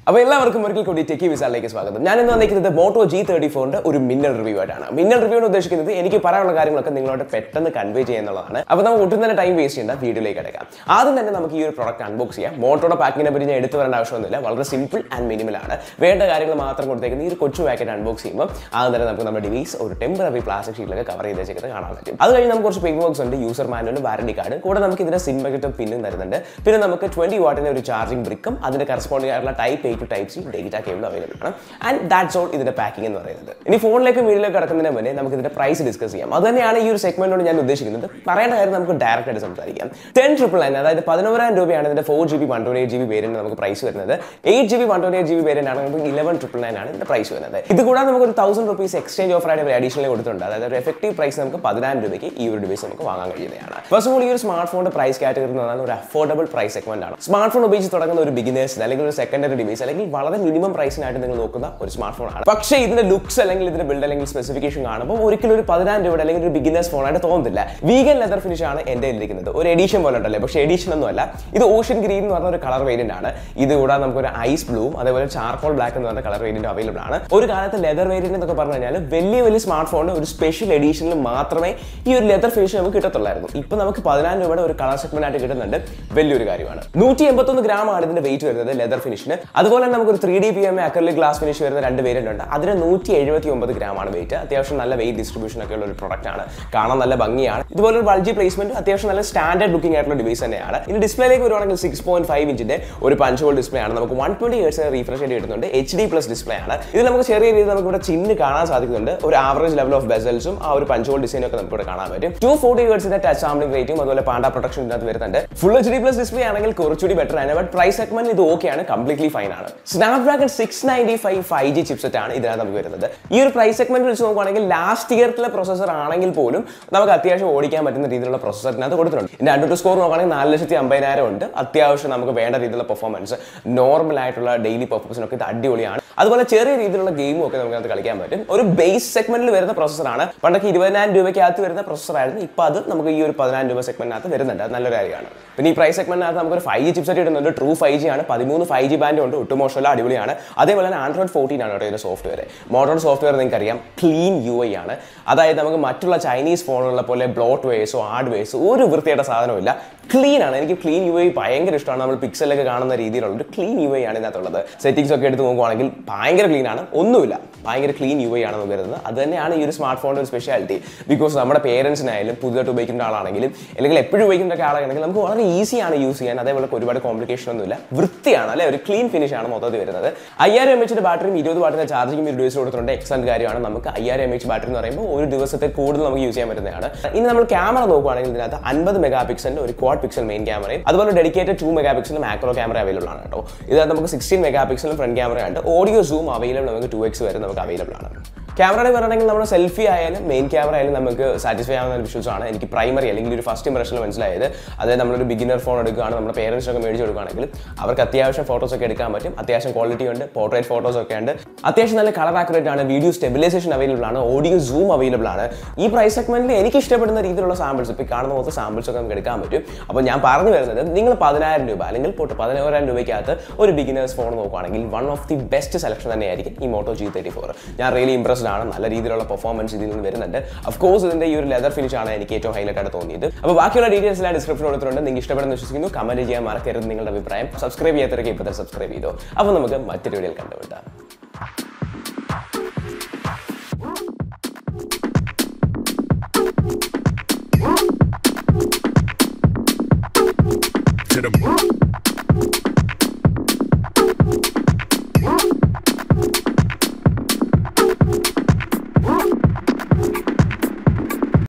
അപ്പോൾ എല്ലാവർക്കും ഒരിക്കൽ കൂടി ടെക്കി വിസാറിലേക്ക് സ്വാഗതം ഞാൻ ഇന്ന് വന്നിരിക്കുന്നത് മോട്ടോ ജി തേർട്ടി ഫോറിന്റെ ഒരു മിന്നൽ റിവ്യൂ ആയിട്ടാണ് മിന്നൽ റിവ്യൂ എന്ന് ഉദ്ദേശിക്കുന്നത് എനിക്ക് പറയാനുള്ള കാര്യങ്ങളൊക്കെ നിങ്ങളോട് പെട്ടെന്ന് കൺവേ ചെയ്യുന്നുള്ളതാണ് അപ്പോൾ നമുക്ക് ഒട്ടും തന്നെ ടൈം വേസ്റ്റ് ചെയ്യേണ്ട വീഡിയോയിലേക്ക് കിടക്കാം ആദ്യം തന്നെ നമുക്ക് ഈ ഒരു പ്രോഡക്റ്റ് അൺബോക്സ് ചെയ്യാം മോട്ടോയുടെ പാക്കിങ്ങിനെ പറ്റി ഞാൻ എടുത്തു വരേണ്ട ആവശ്യമൊന്നുമില്ല വളരെ സിമ്പിൾ ആൻഡ് മിനിമൽ ആണ് വേണ്ട കാര്യങ്ങൾ മാത്രം കൊടുത്തേക്കുന്ന ഈ ഒരു കൊച്ചു പാക്കറ്റ് അൺബോക്സ് ചെയ്യുമ്പോൾ ആദ്യം തന്നെ നമുക്ക് നമ്മുടെ ഡിവൈസ് ഒരു ടെമ്പററി പ്ലാസ്റ്റിക് ഷീറ്റിലൊക്കെ കവർ ചെയ്ത് വെച്ചിട്ട് കാണാൻ പറ്റും അത് കഴിഞ്ഞ് നമുക്ക് കുറച്ച് പേപ്പർ വർക്ക്സ് ഉണ്ട് യൂസർ മാനുവൽ വാറണ്ടി കാർഡ് കൂടെ നമുക്ക് ഇതിന്റെ സിം ബക്കറ്റും പിന്നും തരുന്നുണ്ട് പിന്നെ നമുക്ക് ട്വന്റി വാട്ടിന്റെ ഒരു ചാർജിംഗ് ബ്രിക്കും അതിന്റെ കറസ്പോണ്ടിങ് ആയിട്ടുള്ള type A to type C data cable available ആണ് ആൻഡ് ദാറ്റ്സ് ഓൾ ഇതിന്റെ പാക്കിംഗ് എന്ന് പറയുന്നത് ഇനി ഫോണിലേക്ക് വീഡിയോയിലേക്ക് കിടക്കുന്നതിന് മുന്നേ നമുക്ക് ഇതിന്റെ പ്രൈസ് ഡിസ്കസ് ചെയ്യാം അത് തന്നെയാണ് ഈ ഒരു സെഗ്മെന്റോട് ഞാൻ ഉദ്ദേശിക്കുന്നത് പറയേണ്ട കാര്യം നമുക്ക് ഡയറക്റ്റ് ആയിട്ട് സംസാരിക്കാം ടെൻ ട്രിപ്പിൾ നയൻ അതായത് പതിനോരായിരം രൂപയാണ് ഇതിന്റെ four G B one twenty eight G B variant നമുക്ക് പ്രൈസ് വരുന്നത് eight G B one twenty eight G B variant ആണ് നമുക്ക് ഇലവൻ ട്രിപ്പിൾ നയൻ ആണ് ഇതിന്റെ പ്രൈസ് വരുന്നത് ഇത് കൂടാതെ നമുക്ക് ഒരു തൗസൻഡ് റുപ്പീസ് എക്സ്ചേഞ്ച് ഓഫർ ആയിട്ട് അഡീഷണൽ കൊടുത്തിട്ടുണ്ട് അതായത് ഒരു എഫക്റ്റീവ് പ്രൈസ് നമുക്ക് പതിനായിരം രൂപയ്ക്ക് ഈ ഒരു ഡിവൈസ് നമുക്ക് വാങ്ങാൻ കഴിയുന്നതാണ് ഫസ്റ്റ് ഓഫ് ഓൾ ഈ ഒരു സ്മാർട്ട് ഫോണിന്റെ പ്രൈസ് കാറ്റഗറി എന്ന് പറഞ്ഞാൽ ഒരു അഫോർഡബിൾ പ്രൈസ് സെഗ്മെന്റ് ആണ് സ്മാർട്ട് ഫോൺ ഉപയോഗിച്ച് തുടങ്ങുന്ന ഒരു ബിഗിനേഴ്സ് അല്ലെങ്കിൽ ഒരു സെക്കൻഡറി ഡിവൈസ് അല്ലെങ്കിൽ വളരെ മിനിമം പ്രൈസിനായിട്ട് നിങ്ങൾ നോക്കുന്ന ഒരു സ്മാർട്ട് ഫോൺ ആണ് പക്ഷേ ഇതിന്റെ ലുക്സ് അല്ലെങ്കിൽ ഇതിന്റെ ബിൽഡ് അല്ലെങ്കിൽ സ്പെസിഫിക്കേഷൻ കാണുമ്പോൾ ഒരിക്കലും ഒരു പതിനായിരം രൂപയുടെ അല്ലെങ്കിൽ ഒരു ബിഗിനേഴ്സ് ഫോണായിട്ട് തോന്നുന്നില്ല വീഗൻ ലെതർ ഫിനിഷ് ആണ് എന്റെ ഇരിക്കുന്നത് ഒരു എഡീഷൻ പോലെ ഉണ്ടല്ലേ പക്ഷേ എഡീഷൻ ഒന്നും അല്ല ഇത് ഓഷ്യൻ ഗ്രീൻ എന്ന് പറഞ്ഞ ഒരു കളർ വേരിയന്റ് ആണ് ഇത് കൂടാതെ നമുക്ക് ഒരു ഐസ് ബ്ലൂ അതേപോലെ ചാർക്കോൾ ബ്ലാക്ക് എന്ന് പറഞ്ഞ കളർ വേരിയന്റ് അവൈലബിൾ ആണ് ഒരു കാലത്ത് ലെതർ വേരിയന്റ് എന്നൊക്കെ പറഞ്ഞു കഴിഞ്ഞാൽ വലിയ വലിയ സ്മാർട്ട് ഫോണിന് ഒരു സ്പെഷ്യൽ എഡീഷനിൽ മാത്രമേ ഈ ഒരു ലെതർ ഫിനിഷ് നമുക്ക് കിട്ടത്തുള്ളായിരുന്നു ഇപ്പൊ നമുക്ക് പതിനായിരം രൂപയുടെ ഒരു കളർ സെഗ്മെന്റ് ആയിട്ട് കിട്ടുന്നുണ്ട് വലിയൊരു കാര്യമാണ് നൂറ്റി എൺപത്തൊന്ന് ഗ്രാം ആണ് ഇതിന്റെ വെയിറ്റ് വരുന്നത് ലെതർ ഫിനിഷിന് അതുപോലെ തന്നെ നമുക്ക് ഒരു three D P M acrylic glass finish വരുന്ന രണ്ട് വേരിയന്റ് ഉണ്ട് അതിന് നൂറ്റി എഴുപത്തി ഒമ്പത് ഗ്രാം ആണ് വെയിറ്റ് അത്യാവശ്യം നല്ല വെയിറ്റ് ഡിസ്ട്രിബ്യൂഷൻ ഒക്കെ ഉള്ള ഒരു പ്രോഡക്റ്റ് ആണ് കാണാൻ നല്ല ഭംഗിയാണ് ഇതുപോലെ ഒരു ബൾജി പ്ലേസ്മെന്റ് അത്യാവശ്യം നല്ല സ്റ്റാൻഡേർഡ് ലുക്കിംഗ് ആയിട്ടുള്ള ഡിവൈസ് തന്നെയാണ് ഇനി ഡിസ്പ്ലേയിലേക്ക് വരുവാണെങ്കിൽ സിക്സ് പോയിന്റ് ഫൈവ് ഇഞ്ചിന്റെ ഒരു പഞ്ച് ഹോൾ ഡിസ്പ്ലേ ആണ് നമുക്ക് വൺ ട്വന്റി ഹേഴ്സ് റീഫ്രഷ് ആയിട്ട് കിട്ടുന്നുണ്ട് എച്ച് ഡി പ്ലസ് ഡിസ്പ്ലേ ആണ് ഇത് നമുക്ക് ചെറിയ രീതിയിൽ നമുക്ക് ഇവിടെ ചിന്ന് കാണാൻ സാധിക്കുന്നുണ്ട് ഒരു ആവറേജ് ലെവൽ ഓഫ് ബെസൽസും ആ ഒരു പഞ്ച് ഹോൾ ഡിസൈനും ഒക്കെ നമുക്ക് ഇവിടെ കാണാൻ പറ്റും ടു ഫോർട്ടി ഹേഴ്സിന്റെ ടച്ച് സാമ്പിളിംഗ് റേറ്റും അതുപോലെ പാണ്ട പ്രൊട്ടക്ഷൻ ഇതിനകത്ത് വരുന്നുണ്ട് full H D plus display ആണെങ്കിൽ കുറച്ചുകൂടി ബെറ്റർ ആണ് ബട്ട് പ്രൈസ് സെഗ്മെന്റ് ഇത് ഓക്കെയാണ് കംപ്ലീറ്റ്ലി ഫൈൻ ആണ് Snapdragon six ninety five five G chipset ആണ് ഇതിനകത്ത് നമുക്ക് വരുന്നത് ഈ ഒരു പ്രൈസ് സെഗ്മെന്റ് വെച്ച് നോക്കുകയാണെങ്കിൽ ലാസ്റ്റ് ഇയർത്തിലെ പ്രൊസസർ ആണെങ്കിൽ പോലും നമുക്ക് അത്യാവശ്യം ഓടിക്കാൻ പറ്റുന്ന രീതിയിലുള്ള പ്രൊസസറിനകത്ത് കൊടുത്തിട്ടുണ്ട് ഇതിന്റെ അഡ്വട്ട് സ്കോർ നോക്കുകയാണെങ്കിൽ നാല് ലക്ഷത്തി അമ്പതിനായിരം ഉണ്ട് അത്യാവശ്യം നമുക്ക് വേണ്ട രീതിയിലുള്ള പെർഫോമൻസ് നോർമൽ ആയിട്ടുള്ള ഡെയിലി പെർഫോമൻസിനൊക്കെ ഇത് അടിപൊളിയാണ് അതുപോലെ ചെറിയ രീതിയിലുള്ള ഗെയിമും ഒക്കെ നമുക്ക് അതിനകത്ത് കളിക്കാൻ പറ്റും ഒരു ബേസ് സെഗ്മെന്റിൽ വരുന്ന പ്രൊസസറാണ് പണ്ടൊക്കെ ഇരുപതിനായിരം രൂപയ്ക്കകത്ത് വരുന്ന പ്രൊസസറായിരുന്നു ഇപ്പോൾ അത് നമുക്ക് ഈ ഒരു പതിനായിരം രൂപ സെഗ്മെന്റിനകത്ത് വരുന്നുണ്ട് അത് നല്ലൊരു കാര്യമാണ് പിന്നെ ഈ പ്രൈസ് സെഗ്മെന്റിനകത്ത് നമുക്ക് ഒരു ഫൈവ് ജി ചിപ്സെറ്റ് ഇടുന്നുണ്ട് ട്രൂ ഫൈവ് ജി ആണ് പതിമൂന്ന് ഫൈവ് ജി ബാൻഡ് ഉണ്ട് ഒട്ടും മോശമല്ല അടിപൊളിയാണ് അതേപോലെ തന്നെ ആൻഡ്രോയിഡ് ഫോർട്ടീൻ ആണ് കേട്ടോ ഇതിന്റെ സോഫ്റ്റ്വെയർ മോഡേൺ സോഫ്റ്റ്വെയർ നിങ്ങൾക്ക് അറിയാം ക്ലീൻ യു ഐ ആണ് അതായത് നമുക്ക് മറ്റുള്ള ചൈനീസ് ഫോണുകളെ പോലെ ബ്ലോട്ട് വേസോ ആഡ് വേസോ ഒരു വൃത്തിയായിട്ട് സാധനമില്ല ക്ലീൻ ആണ് എനിക്ക് ക്ലീൻ യു ഐ ഭയങ്കര ഇഷ്ടമാണ് നമ്മൾ പിക്സലൊക്കെ കാണുന്ന രീതിയിലുള്ള ഒരു ക്ലീൻ യു ഐ ആണ് ഇതിനകത്തുള്ളത് സെറ്റിംഗ്സ് ഒക്കെ എടുത്ത് നോക്കുവാണെങ്കിൽ ഭയങ്കര ക്ലീൻ ആണ് ഒന്നുമില്ല ഭയങ്കര ക്ലീൻ യു ഐ ആണ് നമുക്ക് വരുന്നത് അത് തന്നെയാണ് ഈ ഒരു സ്മാർട്ട് ഫോണിന്റെ ഒരു സ്പെഷ്യാലിറ്റി ബിക്കോസ് നമ്മുടെ പേരൻസിനായാലും പുതുതായിട്ട് ഉപയോഗിക്കുന്ന ആളാണെങ്കിലും അല്ലെങ്കിൽ എപ്പോഴും ഉപയോഗിക്കുന്ന ഒക്കെ ആളാണെങ്കിലും നമുക്ക് വളരെ ഈസിയാണ് യൂസ് ചെയ്യാൻ അതേപോലെ ഒരുപാട് കോംപ്ലിക്കേഷൻ ഒന്നുമില്ല വൃത്തിയാണ് അല്ലെ ഒരു ക്ലീൻ ഫിനിഷ് ആണ് മൊത്തത്തിൽ വരുന്നത് അയ്യായിരം എം എച്ചിന്റെ ബാറ്ററിയും ഇരുപത് വാട്ടിന്റെ ചാർജിങ് ഒരു ദിവസം കൊടുത്തിട്ടുണ്ട് എക്സലന്റ് കാര്യമാണ് നമുക്ക് അയ്യായിരം എം എച്ച് ബാറ്ററി എന്ന് പറയുമ്പോൾ ഒരു ദിവസത്തെ കൂടുതൽ നമുക്ക് യൂസ് ചെയ്യാൻ പറ്റുന്നതാണ് ഇനി നമ്മൾ ക്യാമറ നോക്കുകയാണെങ്കിൽ ഇതിനകത്ത് അൻപത് മെഗാ പിക്സലിന്റെ ഒരു ക്വാഡ് പിക്സൽ മെയിൻ ക്യാമറയും അതുപോലെ dedicated two megapixel macro camera available ആണ് കേട്ടോ ഇതിനകത്ത് നമുക്ക് സിക്സ്റ്റീൻ മെഗാ പിക്സലും ഫ്രണ്ട് ക്യാമറ ഉണ്ട് ഓഡിയോ സൂം അവൈലബിൾ നമുക്ക് ടു എക്സ് വരെ നമുക്ക് അവൈലബിൾ ആണ് ക്യാമറയുടെ പറയുകയാണെങ്കിൽ നമ്മുടെ സെൽഫി ആയാലും മെയിൻ ക്യാമറ ആയാലും നമുക്ക് സാറ്റിസ്ഫൈ ആവുന്ന വിഷ്വൽസ് ആണ് എനിക്ക് പ്രൈമറി അല്ലെങ്കിൽ ഒരു ഫസ്റ്റ് ഇംപ്രഷനിൽ മനസ്സിലായത് അതായത് നമ്മളൊരു ബിഗിനർ ഫോൺ എടുക്കുകയാണ് നമ്മുടെ പേരൻസിനൊക്കെ മേടിച്ച് കൊടുക്കുകയാണെങ്കിൽ അവർക്ക് അത്യാവശ്യം ഫോട്ടോസ് ഒക്കെ എടുക്കാൻ പറ്റും അത്യാവശ്യം ക്വാളിറ്റി ഉണ്ട് പോർട്രേറ്റ് ഫോട്ടോസ് ഒക്കെ ഉണ്ട് അത്യാവശ്യം നല്ല കളർ ആക്യുറേറ്റ് ആണ് വീഡിയോ സ്റ്റെബിലൈസേഷൻ അവൈലബിൾ ആണ് ഓഡിയോ സൂം അവൈലബിൾ ആണ് ഈ പ്രൈസ് സെഗ്മെന്റിൽ എനിക്ക് ഇഷ്ടപ്പെടുന്ന രീതിയിലുള്ള സാമ്പിൾസ് ഇപ്പോൾ കാണുന്ന പോലത്തെ സാമ്പിൾസ് ഒക്കെ നമുക്ക് എടുക്കാൻ പറ്റും അപ്പോൾ ഞാൻ പറഞ്ഞു വരുന്നത് നിങ്ങൾ പതിനായിരം രൂപ അല്ലെങ്കിൽ പോട്ട് പതിനോരായിരം രൂപയ്ക്കകത്ത് ഒരു ബിഗിനേഴ്സ് ഫോൺ നോക്കുകയാണെങ്കിൽ one of the best selection തന്നെയായിരിക്കും ഈ മോട്ടോ ജി തേർട്ടി ഫോർ ഞാൻ റിയലി ഇംപ്രസ്ഡ് ആണ് നല്ല രീതിയിലുള്ള പെർഫോമൻസ് ഇതിൽ നിന്ന് വരുന്നുണ്ട് ഓഫ് കോഴ്സ് ഇതിന്റെ ഈ ഒരു ലെതർ ഫിനിഷ് ആണ് എനിക്ക് ഏറ്റവും ഹൈലൈറ്റ് ആയിട്ട് തോന്നിയത് അപ്പോൾ ബാക്കിയുള്ള ഡീറ്റെയിൽസ് എല്ലാം ഡിസ്ക്രിപ്ഷൻ കൊടുത്തിട്ടുണ്ട് നിങ്ങൾക്ക് ഇഷ്ടപ്പെടുന്ന വിശ്വസിക്കുന്നു കമന്റ് ചെയ്യാൻ മറക്കരുത് നിങ്ങളുടെ അഭിപ്രായം സബ്സ്ക്രൈബ് ചെയ്യാത്തവരൊക്കെ ഇപ്പോൾ തന്നെ സബ്സ്ക്രൈബ് ചെയ്തോ അപ്പോൾ നമുക്ക് മറ്റൊരു വീഡിയോയിൽ കണ്ടുപിട്ടാം to the